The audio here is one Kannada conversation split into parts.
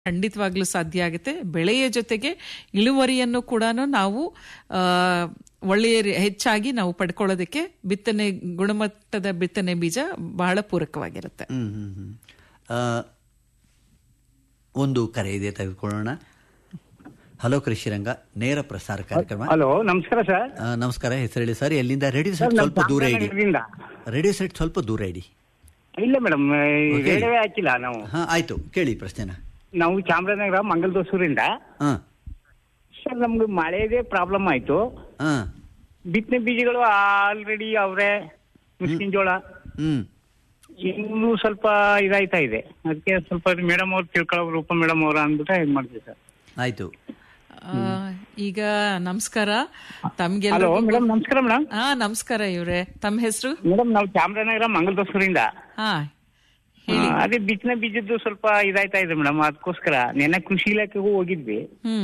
ಖಂಡಿತವಾಗ್ಲೂ ಸಾಧ್ಯ ಆಗುತ್ತೆ ಬೆಳೆಯ ಜೊತೆಗೆ ಇಳುವರಿಯನ್ನು ಕೂಡ ನಾವು ಆ, ಒಳ್ಳೆಯ ರೀ- ಹೆಚ್ಚಾಗಿ ನಾವು ಪಡ್ಕೊಳ್ಳೋದಕ್ಕೆ ಬಿತ್ತನೆ ಗುಣಮಟ್ಟದ ಬಿತ್ತನೆ ಬೀಜ ಬಹಳ ಪೂರಕವಾಗಿರುತ್ತೆ ಹ್ಮ್ ಹ್ಮ್ ಹ್ಮ್ ಆ, ಒಂದು ಕರೆ ಇದೆ ತೆಗೆದುಕೊಳ್ಳೋಣ ಹಲೋ ಕೃಷಿರಂಗ ನೇರ ಪ್ರಸಾರ ಕಾರ್ಯಕ್ರಮ ಹಲೋ ನಮಸ್ಕಾರ ಸರ್ ಆ, ನಮಸ್ಕಾರ ಹೆಸರು ಹೇಳಿ ಸರ್ ಎಲ್ಲಿಂದ ರೇಡಿಯೋ ಸರ್ ಸೆಟ್ ನಾವು ಸ್ವಲ್ಪ ದೂರ ಇಡಿ ಚಾಮರಾಜನಗರದಿಂದ. ರೇಡಿಯೋ ಸೆಟ್ ಸ್ವಲ್ಪ ದೂರ ಇಡಿ ಇಲ್ಲ ಮೇಡಮ್ Okay. ರೇಡಿಯೋವೇ ಹಾಕಿಲ್ಲ ನಾವು ಹಾ ಆಯ್ತು ಕೇಳಿ ಪ್ರಶ್ನೆನ ನಾವು ಚಾಮರಾಜನಗರ ಮಂಗಲದೋಸೂರಿಂದ ಹಾ ಸರ್ ನಮ್ಗೆ ಮಳೆದೇ ಪ್ರಾಬ್ಲಮ್ ಆಯ್ತು ಹಾ ಬಿತ್ತನೆ ಬೀಜಗಳು ಆಲ್ರೆಡಿ ಅವರೇ ಮುಸ್ಕಿನ್ ಜೋಳ ಹ್ಮ್ ಇನ್ನೂ ಸ್ವಲ್ಪ ಇದಾಯ್ತಾ ಇದೆ ಅದಕ್ಕೆ ಸ್ವಲ್ಪ ಮೇಡಮ್ ಅವ್ರು ತಿಳ್ಕೊಳ್ಳೋ ರೂಪ ಮೇಡಮ್ ಅವ್ರ ಅಂದ್ಬಿಟ್ಟು ಇದು ಮಾಡ್ತೀವಿ ಸರ್ ಆಯ್ತು ಆ, ಈಗ ನಮಸ್ಕಾರ ಹಲೋ ತಮ್ಗೆಲ್ಲ ಮೇಡಮ್ ನಮಸ್ಕಾರ ಮೇಡಮ್ ಹಾ ನಮಸ್ಕಾರ ಇವ್ರೆ ತಮ್ಮ ಹೆಸರು ಮೇಡಮ್ ನಾವು ಚಾಮರಾಜನಗರ ಮಂಗಲದೋಸೂರಿಂದ ಹಾ ಆ, ಅದೇ ಬಿತ್ತನೆ ಬೀಜದ್ದು ಸ್ವಲ್ಪ ಇದಾಯ್ತಾ ಇದೆ ಮೇಡಮ್ ಅದಕ್ಕೋಸ್ಕರ ನೆನ್ನೆ ಕೃಷಿ ಇಲಾಖೆಗೂ ಹೋಗಿದ್ವಿ ಹ್ಮ್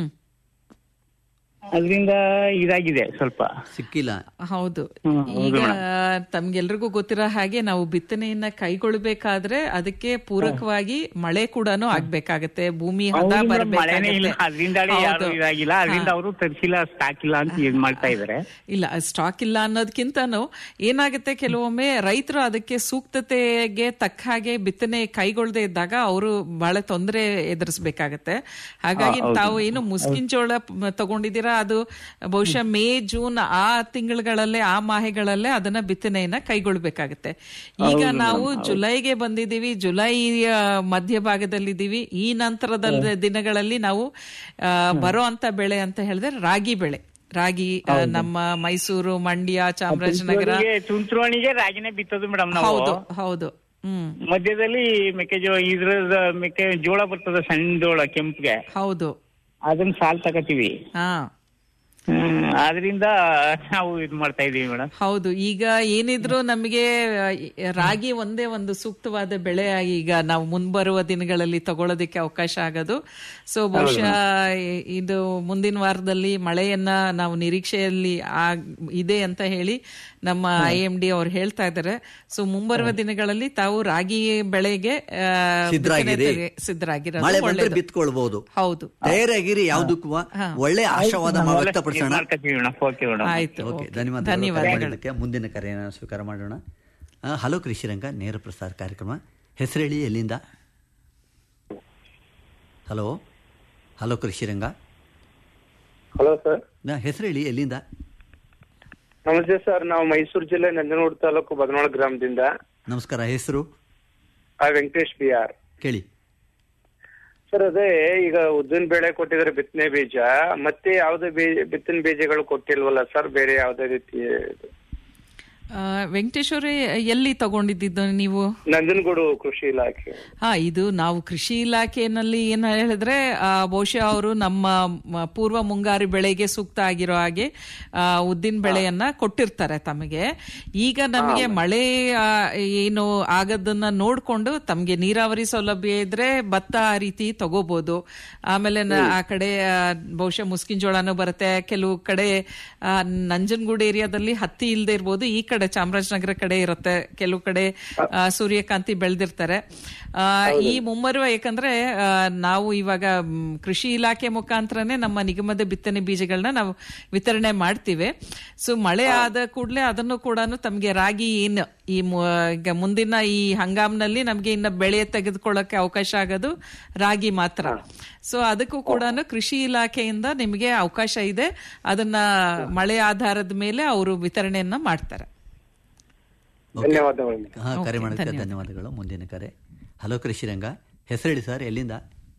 ಅದರಿಂದ ಇದಾಗಿದೆ ಸ್ವಲ್ಪ ಹೌದು ಹ್ಮ್, ಹೌದು ಈಗ ತಮ್ಗೆಲ್ರಿಗೂ ಗೊತ್ತಿರೋ ಹಾಗೆ ನಾವು ಬಿತ್ತನೆಯನ್ನ ಕೈಗೊಳ್ಬೇಕಾದ್ರೆ ಅದಕ್ಕೆ ಪೂರಕವಾಗಿ ಮಳೆ ಕೂಡ ಆಗ್ಬೇಕಾಗತ್ತೆ ಭೂಮಿ ಹದ ಹೌದು ಮೇಡಮ್, ಮಳೆನೇ ಇಲ್ಲ ಬರ್ಬೇಕಾಗತ್ತೆ ಅದರಿಂದಾನೇ ಯಾರು ಹೌದು. ಇದಾಗಿಲ್ಲ ಅದರಿಂದ ಅವರು ತರಿಸಿಲ್ಲ ಸ್ಟಾಕ್ ಇಲ್ಲ ಅಂತ ಇದ್ ಮಾಡ್ತಾ ಇದಾರೆ ಇಲ್ಲ ಸ್ಟಾಕ್ ಇಲ್ಲ ಅನ್ನೋದಕ್ಕಿಂತನೂ ಏನಾಗುತ್ತೆ ಕೆಲವೊಮ್ಮೆ ರೈತರು ಅದಕ್ಕೆ ಸೂಕ್ತತೆಗೆ ತಕ್ಕ ಹಾಗೆ ಬಿತ್ತನೆ ಕೈಗೊಳ್ಳದೆ ಇದ್ದಾಗ ಅವರು ಬಹಳ ತೊಂದರೆ ಎದುರಿಸಬೇಕಾಗತ್ತೆ ಹಾಗಾಗಿ ತಾವು ಏನು ಮುಸ್ಕಿನ್ ಜೋಳ ಪ್- ತಗೊಂಡಿದ್ದೀರಾ ಅದು ಬಹುಶಃ ಮೇ ಜೂನ್ ಆ ತಿಂಗಳುಗಳಲ್ಲೇ ಆ ಮಾಹೆಗಳಲ್ಲೇ ಅದನ್ನ ಬಿತ್ತನೆಯನ್ನ ಕೈಗೊಳ್ಬೇಕಾಗತ್ತೆ ಈಗ ನಾವು ಜುಲೈಗೆ ಬಂದಿದ್ದೀವಿ ಜುಲೈ ಮಧ್ಯಭಾಗದಲ್ಲಿದ್ದೀವಿ ಈ ನಂತರದ ದಿನಗಳಲ್ಲಿ ನಾವು ಆ, ಬರೋ ಅಂತ ಬೆಳೆ ಅಂತ ಹೇಳಿದ್ರೆ ರಾಗಿ ಬೆಳೆ ರಾಗಿ ಆ, ನಮ್ಮ ಮೈಸೂರು ಮಂಡ್ಯ ಚಾಮರಾಜನಗರ ತುಂತುರುವಣಿಗೆ- ತುಂತುರುವಣಿಗೆ ರಾಗಿನೇ ಬಿತ್ತೋದು ಮೇಡಮ್ ನಾವು ಹೌದು ಹೌದು ಹ್ಮ್ ಮಧ್ಯದಲ್ಲಿ ಮೆಕ್ಕೆಜೋಳ ಇದ್ರದ ಮೆಕ್ಕೆ ಜೋಳ ಬರ್ತದ ಸಣ್ಣ ಜೋಳ ಕೆಂಪ್ಗೆ ಹೌದು ಅದನ್ನ ಸಾಲ್ ತಗೋತೀವಿ ಹಾ ಹ್ಮ್ ಅದರಿಂದ ನಾವು ಇದ್ ಮಾಡ್ತಾ ಇದೀವಿ ಮೇಡಮ್ ಹೌದು ಈಗ ಏನಿದ್ರು ನಮಗೆ ಆ, ರಾಗಿ ಒಂದೇ ಒಂದು ಸೂಕ್ತವಾದ ಬೆಳೆ ಆಗಿ ಈಗ ನಾವು ಮುಂಬರುವ ದಿನಗಳಲ್ಲಿ ತಗೊಳ್ಳೋದಕ್ಕೆ ಅವಕಾಶ ಆಗೋದು ಸೊ ಬಹುಶಃ ಇ- ಇದು ಮುಂದಿನ ವಾರದಲ್ಲಿ ಮಳೆಯನ್ನ ನಾವು ನಿರೀಕ್ಷೆಯಲ್ಲಿ ಆಗ್- ಇದೆ ಅಂತ ಹೇಳಿ ನಮ್ಮ ಐ ಎಂ ಡಿ ಅವ್ರು ಹೇಳ್ತಾ ಇದ್ದಾರೆ ಸೊ ಮುಂಬರುವ ದಿನಗಳಲ್ಲಿ ತಾವು ರಾಗಿ ಬೆಳೆಗೆ ಆ, ಸಿದ್ಧರಾಗಿರಿ. ಬಿತ್ತನೆ ಸಿದ್ಧರಾಗಿರೋದು ಮಳೆ ಬಂದ್ರೆ ಒಳ್ಳೇದು. ಬಿತ್ಕೊಳ್ಬಹುದು ಹೌದು ತಯಾರಾಗಿರಿ ಯಾವುದಕ್ಕೂ ಒಳ್ಳೆ ಆಶಾವಾದ ವ್ಯಕ್ತಪಡಿಸೋಣ ಮಾಡ್ಕೊತೀವಿ ಮೇಡಮ್ ಓಕೆ ಮೇಡಮ್ ಆಯ್ತು ಓಕೆ ಓಕೆ. ಧನ್ಯವಾದ ಧನ್ಯವಾದಗಳು ಮಾಡಿದ್ದಕ್ಕೆ ಮುಂದಿನ ಕರೆಯನ್ನು ಸ್ವೀಕಾರ ಮಾಡೋಣ ಆ, ಹಲೋ ಕೃಷಿರಂಗ ನೇರ ಪ್ರಸಾರ ಕಾರ್ಯಕ್ರಮ ಹೆಸರೇಳಿ ಎಲ್ಲಿಂದ hello hello Krishiranga hello sir ನಾ ಹೆಸರೇಳಿ ಎಲ್ಲಿಂದ ನಮಸ್ತೆ ಸರ್ ನಾವು ಮೈಸೂರು ಜಿಲ್ಲೆ ನಂಜನಗೂಡು ತಾಲೂಕು ಬದನೋಳ ಗ್ರಾಮದಿಂದ ನಮಸ್ಕಾರ ಹೆಸರು ಆ ವೆಂಕಟೇಶ್ ಬಿ ಆರ್ ಕೇಳಿ ಸರ್ ಅದೇ ಈಗ ಉದ್ದಿನ ಬೇಳೆ ಕೊಟ್ಟಿದ್ದಾರೆ ಬಿತ್ತನೆ ಬೀಜ ಮತ್ತೆ ಯಾವುದೇ ಬೀಜ ಬಿತ್ತನೆ ಬೀಜಗಳು ಕೊಟ್ಟಿಲ್ವಲ್ಲ ಸರ್ ಬೇರೆ ಯಾವುದೇ ರೀತಿ ಆ, ವೆಂಕಟೇಶ್ ಅವರೇ ಎಲ್ಲಿ ತಗೊಂಡಿದ್ದು ನೀವು ನಂಜನಗೂಡು ಕೃಷಿ ಇಲಾಖೆ ಹಾ ಇದು ನಾವು ಕೃಷಿ ಇಲಾಖೆಯಲ್ಲಿ ಏನ್ ಹೇಳಿದ್ರೆ ಆ, ಬಹುಶಃ ಅವರು ನಮ್ಮ ಮ- ಪೂರ್ವ ಮುಂಗಾರು ಬೆಳೆಗೆ ಸೂಕ್ತ ಆಗಿರೋ ಹಾಗೆ ಆ, ಉದ್ದಿನ ಬೆಳೆಯನ್ನ ಕೊಟ್ಟಿರ್ತಾರೆ ತಮಗೆ ಈಗ ನಮಗೆ ಮಳೆ ಆ, ಏನು ಆಗದನ್ನ ನೋಡ್ಕೊಂಡು ತಮಗೆ ನೀರಾವರಿ ಸೌಲಭ್ಯ ಇದ್ರೆ ಭತ್ತ ಆ ರೀತಿ ತಗೋಬಹುದು ಆಮೇಲೆ ನ- ಆ ಕಡೆ ಆ, ಬಹುಶಃ ಮುಸ್ಕಿನ್ ಜೋಳನೂ ಬರುತ್ತೆ ಕೆಲವು ಕಡೆ ಆ, ನಂಜನಗೂಡು ಏರಿಯಾದಲ್ಲಿ ಹತ್ತಿ ಇಲ್ಲದೆ ಇರ್ಬೋದು ಈ ಕಡೆ ಚಾಮರಾಜನಗರ ಕಡೆ ಇರುತ್ತೆ ಕೆಲವು ಕಡೆ ಆ, ಸೂರ್ಯಕಾಂತಿ ಬೆಳೆದಿರ್ತಾರೆ ಆ, ಈ ಮುಮ್ಮರುವ ಯಾಕಂದ್ರೆ ಆ, ನಾವು ಇವಾಗ ಮ್, ಕೃಷಿ ಇಲಾಖೆ ಮುಖಾಂತರನೇ ನಮ್ಮ ನಿಗಮದ ಬಿತ್ತನೆ ಬೀಜಗಳನ್ನ ನಾವು ವಿತರಣೆ ಮಾಡ್ತೀವಿ ಸೊ ಮಳೆ ಆದ ಕೂಡಲೇ ಅದನ್ನು ಕೂಡ ತಮಗೆ ರಾಗಿ ಏನು ಈ ಮು- ಈಗ ಮುಂದಿನ ಈ ಹಂಗಾಮ್ನಲ್ಲಿ ನಮಗೆ ಇನ್ನ ಬೆಳೆ ತೆಗೆದುಕೊಳ್ಳಕ್ಕೆ ಅವಕಾಶ ಆಗೋದು ರಾಗಿ ಮಾತ್ರ ಸೊ ಅದಕ್ಕೂ ಕೂಡ ಕೃಷಿ ಇಲಾಖೆಯಿಂದ ನಿಮಗೆ ಅವಕಾಶ ಇದೆ ಅದನ್ನ ಮಳೆ ಆಧಾರದ ಮೇಲೆ ಅವರು ವಿತರಣೆಯನ್ನ ಮಾಡ್ತಾರೆ ಧನ್ಯವಾದಗಳು ಹಾ ಕರೆ ಓಕೆ, ಮಾಡೋದಕ್ಕೆ ಧನ್ಯವಾದ. ಧನ್ಯವಾದಗಳು ಮುಂದಿನ ಕರೆ ಹಲೋ ಕೃಷಿರಂಗ ಹೆಸರೇಳಿ ಸರ್ ಎಲ್ಲಿಂದ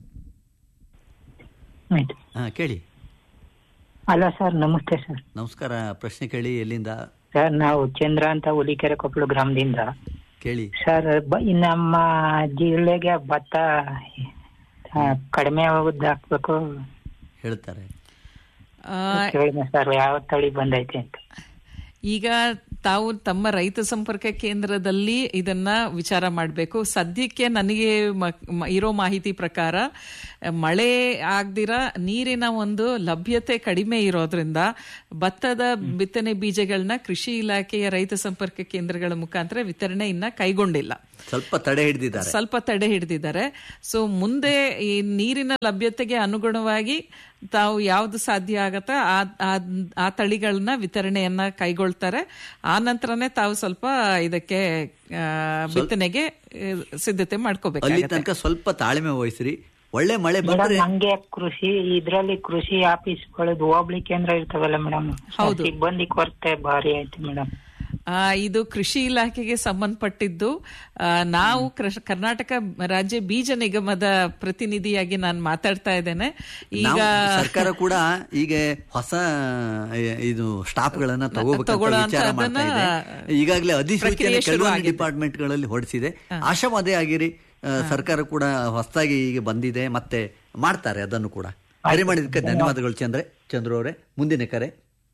ಹಾ ಕೇಳಿ ಹಲೋ ಸರ್ ನಮಸ್ತೆ ಸರ್ ನಮಸ್ಕಾರ ಪ್ರಶ್ನೆ ಕೇಳಿ ಎಲ್ಲಿಂದ ಸರ್ ನಾವು ಚಂದ್ರ ಅಂತ ಹುಲಿಕೆರೆ ಕೊಪ್ಪಳು ಗ್ರಾಮದಿಂದ ಕೇಳಿ ಸರ್ ಬ- ಈ ನಮ್ಮ ಜಿಲ್ಲೆಗೆ ಭತ್ತ ಆ, ಕಡಿಮೆ ಉದ್ದ ಹಾಕ್ಬೇಕು ಹೇಳ್ತಾರೆ ಆ, ಕೇಳಿದೆ ಸರ್ ಯಾವ ತಳಿ ಬಂದೈತೆ ಅಂತ ಈಗ ತಾವು ತಮ್ಮ ರೈತ ಸಂಪರ್ಕ ಕೇಂದ್ರದಲ್ಲಿ ಇದನ್ನ ವಿಚಾರ ಮಾಡಬೇಕು ಸದ್ಯಕ್ಕೆ ನನಗೆ ಮ- ಮ- ಇರೋ ಮಾಹಿತಿ ಪ್ರಕಾರ ಮಳೆ ಆಗ್ದಿರ ನೀರಿನ ಒಂದು ಲಭ್ಯತೆ ಕಡಿಮೆ ಇರೋದ್ರಿಂದ ಭತ್ತದ ಬಿತ್ತನೆ ಬೀಜಗಳನ್ನ ಕೃಷಿ ಇಲಾಖೆಯ ರೈತ ಸಂಪರ್ಕ ಕೇಂದ್ರಗಳ ಮುಖಾಂತರ ವಿತರಣೆ ಇನ್ನ ಕೈಗೊಂಡಿಲ್ಲ ಸ್ವಲ್ಪ ತಡೆ ಹಿಡಿದಿದ್ದಾರೆ ಸ್ವಲ್ಪ ತಡೆ ಹಿಡಿದಿದ್ದಾರೆ ಸೊ ಮುಂದೆ ಈ ನೀರಿನ ಲಭ್ಯತೆಗೆ ಅನುಗುಣವಾಗಿ ತಾವು ಯಾವ್ದು ಸಾಧ್ಯ ಆಗತ್ತ ಆ ಆ- ಆ ತಳಿಗಳನ್ನ ವಿತರಣೆಯನ್ನ ಕೈಗೊಳ್ತಾರೆ ಆ ನಂತರನೇ ತಾವು ಸ್ವಲ್ಪ ಇದಕ್ಕೆ ಆ, ಬಿತ್ತನೆಗೆ ಆ, ಸಿದ್ಧತೆ ಅಲ್ಲಿ ಮಾಡ್ಕೋಬೇಕಾಗತ್ತೆ ತನಕ ಸ್ವಲ್ಪ ತಾಳ್ಮೆ ವಹಿಸ್ರಿ ಒಳ್ಳೆ ಮಳೆ ಮೇಡಮ್ ಬಂದ್ರೆ ನಂಗೆ ಕೃಷಿ ಇದ್ರಲ್ಲಿ ಕೃಷಿ ಆಫೀಸ್ಗಳದ್ದು ಹೋಬಳಿ ಕೇಂದ್ರ ಇರ್ತಾವಲ್ಲ ಮೇಡಮ್ ಹೌದು. ಸಿಬ್ಬಂದಿ ಕೊರತೆ ಭಾರಿ ಆಯ್ತು ಮೇಡಮ್ ಆ, ಇದು ಕೃಷಿ ಇಲಾಖೆಗೆ ಸಂಬಂಧಪಟ್ಟಿದ್ದು ಆ, ನಾವು ಕೃಷ್- ಕರ್ನಾಟಕ ರಾಜ್ಯ ಬೀಜ ನಿಗಮದ ಪ್ರತಿನಿಧಿಯಾಗಿ ನಾನು ಮಾತಾಡ್ತಾ ಇದ್ದೇನೆ ಈಗ ನಾವು ಸರ್ಕಾರ ಕೂಡ ಈಗ ಹೊಸ ಎ, ಇದು ಸ್ಟಾಫ್ ಗಳನ್ನ ತಗೋಬೇಕಂತ ತಗೊಳ್ಳೋ ವಿಚಾರ ಅಂತ ಮಾಡ್ತಾ ಇದೆ ಅದನ್ನ ಈಗಾಗಲೇ ಅಧಿಸೂಚನೆ ಪ್ರಕ್ರಿಯೆ ಕೆಲವೊಂದು ಶುರುವಾಗಿದೆ. ಡಿಪಾರ್ಟ್ಮೆಂಟ್ ಗಳಲ್ಲಿ ಹೊರಡಿಸಿದೆ ಆಶಾವಾದಿ ಆಗಿರಿ ಆ, ಸರ್ಕಾರ ಕೂಡ ಹೊಸದಾಗಿ ಈಗ ಬಂದಿದೆ ಮತ್ತೆ ಮಾಡ್ತಾರೆ ಅದನ್ನು ಕೂಡ ಕರೆ ಮಾಡಿದಕ್ಕೆ ಧನ್ಯವಾದಗಳು ಚಂದ್ರೆ ಚಂದ್ರು ಅವರೇ ಮುಂದಿನ ಕರೆ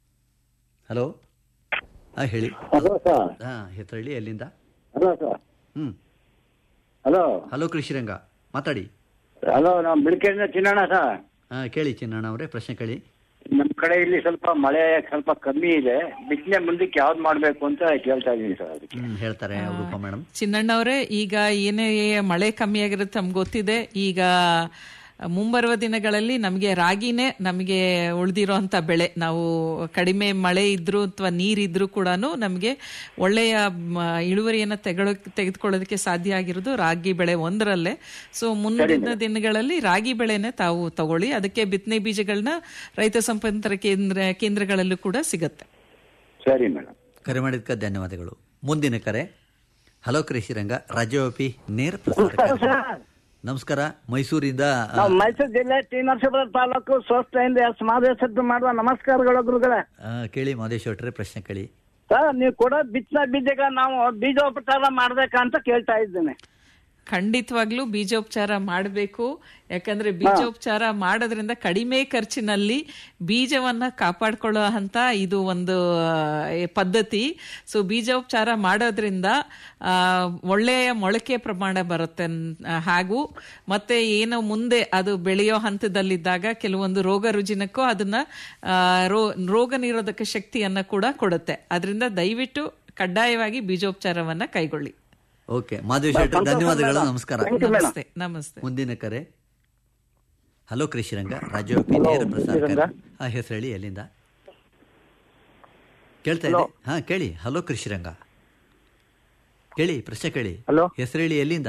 ಹಲೋ ಹಾ ಹೇಳಿ ಹಲೋ ಸರ್ ಹಾ ಹೆಸರಳ್ಳಿ ಎಲ್ಲಿಂದ hello sir hmm hello hello Krishiranga ಮಾತಾಡಿ ಹಲೋ ನಾವು ಬಿಳಿಕೆರೆಯಿಂದ ಚಿನ್ನಣ್ಣ ಸರ್ ಹಾ ಕೇಳಿ ಚಿನ್ನಣ್ಣ ಅವರೇ ಪ್ರಶ್ನೆ ಕೇಳಿ ನಮ್ಮ ಕಡೆ ಇಲ್ಲಿ ಸ್ವಲ್ಪ ಮಳೆ ಸ್ವಲ್ಪ ಕಮ್ಮಿ ಇದೆ ಬಿತ್ತನೆ ಮುಂದಕ್ಕೆ ಯಾವ್ದು ಮಾಡ್ಬೇಕು ಅಂತ ಕೇಳ್ತಾ ಇದೀನಿ ಸರ್ ಅದಕ್ಕೆ ಹ್ಮ್ ಹೇಳ್ತಾರೆ ರೂಪಾ ಮೇಡಮ್ ಚಿನ್ನಣ್ಣವ್ರೆ ಈಗ ಏನೇ ಮಳೆ ಕಮ್ಮಿ ಆಗಿರುತ್ತೆ ನಮ್ಗೆ ಗೊತ್ತಿದೆ ಈಗ ಮುಂಬರುವ ದಿನಗಳಲ್ಲಿ ನಮಗೆ ರಾಗಿನೇ ನಮಗೆ ಉಳಿದಿರೋಂಥ ಬೆಳೆ ನಾವು ಕಡಿಮೆ ಮಳೆ ಇದ್ರೂ ಅಥವಾ ನೀರಿದ್ರೂ ಕೂಡ ನಮಗೆ ಒಳ್ಳೆಯ ಮ, ಇಳುವರಿಯನ್ನು ತೆಗೆದು ತೆಗೆದುಕೊಳ್ಳೋದಕ್ಕೆ ಸಾಧ್ಯ ಆಗಿರೋದು ರಾಗಿ ಬೆಳೆ ಒಂದರಲ್ಲೇ ಸೊ ಮುಂದಿನ ದಿನಗಳಲ್ಲಿ ರಾಗಿ ಬೆಳೆನೇ ತಾವು ತಗೊಳ್ಳಿ ಅದಕ್ಕೆ ಬಿತ್ತನೆ ಬೀಜಗಳನ್ನ ರೈತ ಸಂಪರ್ಕ ಕೇಂದ್ರ ಕೇಂದ್ರಗಳಲ್ಲೂ ಕೂಡ ಸಿಗತ್ತೆ ಸರಿ ಮೇಡಮ್ ಕರೆ ಮಾಡಿದ್ದಕ್ಕೆ ಧನ್ಯವಾದಗಳು ಮುಂದಿನ ಕರೆ ಹಲೋ ಕೃಷಿರಂಗ ರಾಜ್ಯವ್ಯಾಪಿ ನೇರ ಪ್ರಸಾರ ಕಾರ್ಯಕ್ರಮ. ನಮಸ್ಕಾರ ಮೈಸೂರಿಂದ ಆ, ನಾವು ಮೈಸೂರು ಜಿಲ್ಲೆ ಟಿ ನರಸೀಪುರ ತಾಲೂಕು ಸ್ವಸ್ಥೆಯಿಂದ ಎಸ್ ಮಾದೇಶದ್ದು ಮಾಡುವ ನಮಸ್ಕಾರಗಳು ಗುರುಗಳೇ ಆ, ಕೇಳಿ ಮಾದೇಶ್ವಟ್ರೆ ಪ್ರಶ್ನೆ ಕೇಳಿ ಸರ್ ನೀವು ಕೊಡೋ ಬಿತ್ತನೆ ಬೀಜಗ ನಾವು ಬೀಜೋಪಚಾರ ಮಾಡ್ಬೇಕಂತ ಕೇಳ್ತಾ ಇದ್ದೇನೆ ಖಂಡಿತವಾಗ್ಲೂ ಬೀಜೋಪಚಾರ ಮಾಡಬೇಕು ಯಾಕಂದ್ರೆ ಬೀಜೋಪಚಾರ ಮಾಡೋದ್ರಿಂದ ಕಡಿಮೆ ಖರ್ಚಿನಲ್ಲಿ ಬೀಜವನ್ನ ಕಾಪಾಡ್ಕೊಳ್ಳೋ ಅಂತ ಇದು ಒಂದು ಆ, ಪದ್ಧತಿ ಸೊ ಬೀಜೋಪಚಾರ ಮಾಡೋದ್ರಿಂದ ಆ, ಒಳ್ಳೆಯ ಮೊಳಕೆ ಪ್ರಮಾಣ ಬರುತ್ತೆ ನ್- ಆ, ಹಾಗೂ ಮತ್ತೆ ಏನು ಮುಂದೆ ಅದು ಬೆಳೆಯೋ ಹಂತದಲ್ಲಿದ್ದಾಗ ಕೆಲವೊಂದು ರೋಗ ರುಜಿನಕ್ಕೂ ಅದನ್ನ ಆ, ರೋ- ರೋಗ ನಿರೋಧಕ ಶಕ್ತಿಯನ್ನ ಕೂಡ ಕೊಡುತ್ತೆ ಅದರಿಂದ ದಯವಿಟ್ಟು ಕಡ್ಡಾಯವಾಗಿ ಬೀಜೋಪಚಾರವನ್ನ ಕೈಗೊಳ್ಳಿ ಓಕೆ ಮಾದೇಶ್ವಟ್ರೆ ಧನ್ಯವಾದಗಳು ನಮಸ್ಕಾರ ನಮಸ್ತೆ ನಮಸ್ತೆ ಮುಂದಿನ ಕರೆ ಹಲೋ ಕೃಷಿರಂಗ ರಾಜ್ಯವ್ಯಾಪಿ ನೇರ ಪ್ರಸಾರ ಕಾರ್ಯಕ್ರಮ. ಆ ಹೆಸರು ಹೇಳಿ ಎಲ್ಲಿಂದ ಕೇಳ್ತಾ ಇದೆ ಹಾ ಕೇಳಿ ಹಲೋ ಕೃಷಿರಂಗ ಕೇಳಿ ಪ್ರಶ್ನೆ ಕೇಳಿ ಹಲೋ. ಹೆಸರು ಹೇಳಿ ಎಲ್ಲಿಂದ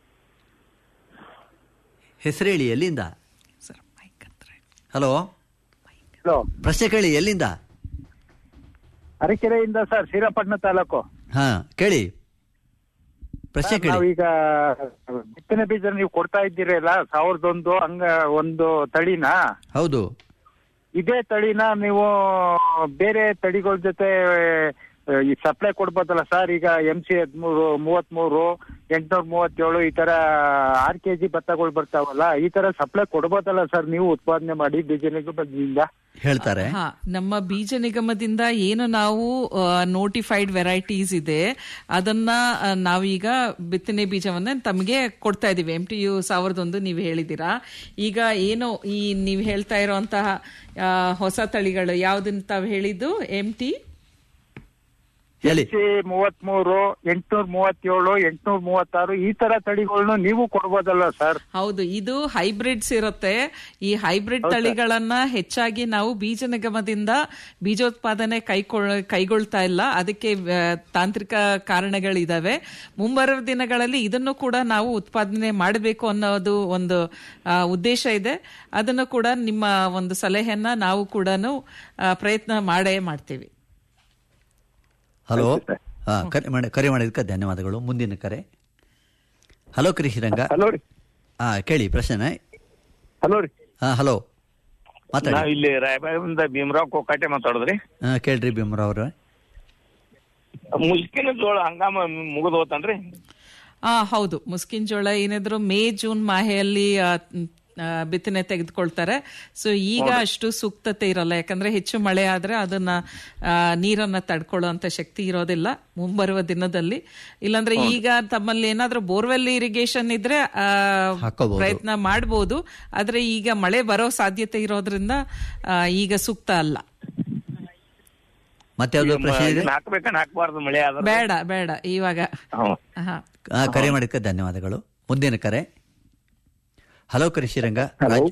ಹೆಸರು ಹೇಳಿ ಎಲ್ಲಿಂದ ಸರ್ ಮೈಕ್ ಹತ್ರ ಇಡಿ. ಹಲೋ ಹಲೋ ಪ್ರಶ್ನೆ ಕೇಳಿ ಎಲ್ಲಿಂದ ಅರಕೆರೆಯಿಂದ ಸರ್ ಶ್ರೀರಂಗಪಟ್ಟಣ ತಾಲೂಕು ಹಾ ಕೇಳಿ ಪ್ರಶ್ನೆ ಕೇಳಿ ನಾವೀಗ ಬಿತ್ತನೆ ಬೀಜ ನೀವು ಕೊಡ್ತಾ ಇದ್ದೀರಲ್ಲ ಸಾವಿರದ ಒಂದು ಹಂಗ ಒಂದು ತಳಿನ ಹೌದು ಇದೇ ತಳಿನ ನೀವು ಬೇರೆ ತಳಿಗಳ ಜೊತೆ ಆ, ಈ ಸಪ್ಲೈ ಕೊಡ್ಬೋದಲ್ಲ ಸರ್ ಈಗ ಎಂ ಸಿ ಹದಿಮೂರು ಮೂವತ್ಮೂರು ಎಂಟ್ನೂರ ಮೂವತ್ತೇಳು ಈ ತರ ಆರ್ ಕೆ ಜಿ ಭತ್ತಗಳು ಬರ್ತಾವಲ್ಲ ಈ ತರ ಸಪ್ಲೈ ಕೊಡ್ಬೋದಲ್ಲ ಸರ್ ನೀವು ಉತ್ಪಾದನೆ ಮಾಡಿ ಬೀಜ ನಿಗಮದಿಂದ ಹೇಳ್ತಾರೆ ಹಾ ನಮ್ಮ ಬೀಜ ನಿಗಮದಿಂದ ಏನು ನಾವು ನೋಟಿಫೈಡ್ ವೆರೈಟೀಸ್ ಇದೆ ಅದನ್ನ ಆ, ನಾವೀಗ ಬಿತ್ತನೆ ಬೀಜವನ್ನ ತಮಗೆ ಕೊಡ್ತಾ ಇದೀವಿ ಎಂ ಟಿ ಯು ಸಾವಿರದ ಒಂದು ನೀವು ಹೇಳಿದ್ದೀರಾ ಈಗ ಏನು ಈ ನೀವು ಹೇಳ್ತಾ ಇರೋಂತಹ ಆ, ಹೊಸ ತಳಿಗಳು ಯಾವ್ದನ್ನ ತಾವು ಹೇಳಿದ್ದು ಎಂ ಟಿ ಹೇಳಿ ಸಿ ಮೂವತ್ಮೂರು ಎಂಟ್ನೂರ ಮೂವತ್ತೇಳು ಎಂಟ್ನೂರ ಮೂವತ್ತಾರು ಈ ತರ ತಳಿಗಳನ್ನು ನೀವು ಕೊಡ್ಬೋದಲ್ಲ ಸರ್ ಹೌದು ಇದು ಹೈಬ್ರಿಡ್ಸ್ ಇರುತ್ತೆ ಈ ಹೈಬ್ರಿಡ್ ತಳಿಗಳನ್ನ ಹೆಚ್ಚಾಗಿ ನಾವು ಬೀಜ ನಿಗಮದಿಂದ ಬೀಜೋತ್ಪಾದನೆ ಕೈಗೊಳ್ ಕೈಗೊಳ್ತಾ ಇಲ್ಲ ಅದಕ್ಕೆ ಆ, ತಾಂತ್ರಿಕ ಕಾರಣಗಳಿದಾವೆ ಮುಂಬರುವ ದಿನಗಳಲ್ಲಿ ಇದನ್ನು ಕೂಡ ನಾವು ಉತ್ಪಾದನೆ ಮಾಡಬೇಕು ಅನ್ನೋದು ಒಂದು ಆ, ಉದ್ದೇಶ ಇದೆ ಅದನ್ನು ಕೂಡ ನಿಮ್ಮ ಒಂದು ಸಲಹೆಯನ್ನ ನಾವು ಕೂಡ ಪ್ರಯತ್ನ ಮಾಡೇ ಮಾಡ್ತೀವಿ ಹಲೋ ಹಾ ಕರೆ ಮಾಡಿ ಕರೆ ಮಾಡಿದ್ದಕ್ಕೆ ಧನ್ಯವಾದಗಳು ಮುಂದಿನ ಕರೆ ಹಲೋ ಕೃಷಿರಂಗ ಹಲೋ ರೀ ಹಾ ಕೇಳಿ ಪ್ರಶ್ನೆ ಹಲೋ ರೀ ಹಾ ಹಲೋ ಮಾತಾಡಿ ನಾವ್ ಇಲ್ಲಿ ರಾಯಬಾಗದಿಂದ ಭೀಮರಾವ್ ಕೋಕಾಟೆ ಮಾತಾಡೋದ್ರಿ ಹಾ ಕೇಳ್ರಿ ಭೀಮರಾವ್ ಅವ್ರೆ ಮುಸ್ಕಿನ ಜೋಳ ಹಂಗಾಮ ಮುಗಿದು ಹೋತನ್ರಿ ಆ ಹೌದು ಮುಸ್ಕಿನ್ ಜೋಳ ಏನಿದ್ರು ಮೇ ಜೂನ್ ಮಾಹೆಯಲ್ಲಿ ಆ, ಆ, ಬಿತ್ತನೆ ತೆಗೆದುಕೊಳ್ತಾರೆ ಸೊ ಈಗ ಅಷ್ಟು ಸೂಕ್ತತೆ ಇರಲ್ಲ ಯಾಕಂದ್ರೆ ಹೆಚ್ಚು ಮಳೆ ಆದ್ರೆ ಅದನ್ನ ಆ, ನೀರನ್ನ ತಡ್ಕೊಳ್ಳುವಂತ ಶಕ್ತಿ ಇರೋದಿಲ್ಲ ಮುಂಬರುವ ದಿನದಲ್ಲಿ ಇಲ್ಲಾಂದ್ರೆ ಈಗ ತಮ್ಮಲ್ಲಿ ಏನಾದ್ರೂ ಬೋರ್ವೆಲ್ ಇರಿಗೇಷನ್ ಇದ್ರೆ ಆ, ಹಾಕೋಬಹುದು. ಪ್ರಯತ್ನ ಮಾಡಬಹುದು ಆದ್ರೆ ಈಗ ಮಳೆ ಬರೋ ಸಾಧ್ಯತೆ ಇರೋದ್ರಿಂದ ಆ, ಈಗ ಸೂಕ್ತ ಅಲ್ಲ ಮತ್ತೆ ಯಾವ್ದು ಪ್ರಶ್ನೆ ಇದೆ ಹಾಕ್ಬೇಕನ್ ಹಾಕ್ಬಾರ್ದು ಮಳೆ ಆದ್ರೆ ಬೇಡ ಬೇಡ ಇವಾಗ ಹ್ಮ್. ಹಾ ಆ, ಕರೆ ಮಾಡಿದ್ದಕ್ಕೆ ಧನ್ಯವಾದಗಳು ಮುಂದಿನ ಕರೆ ಹಲೋ ಕೃಷಿರಂಗ ರಾಜ್-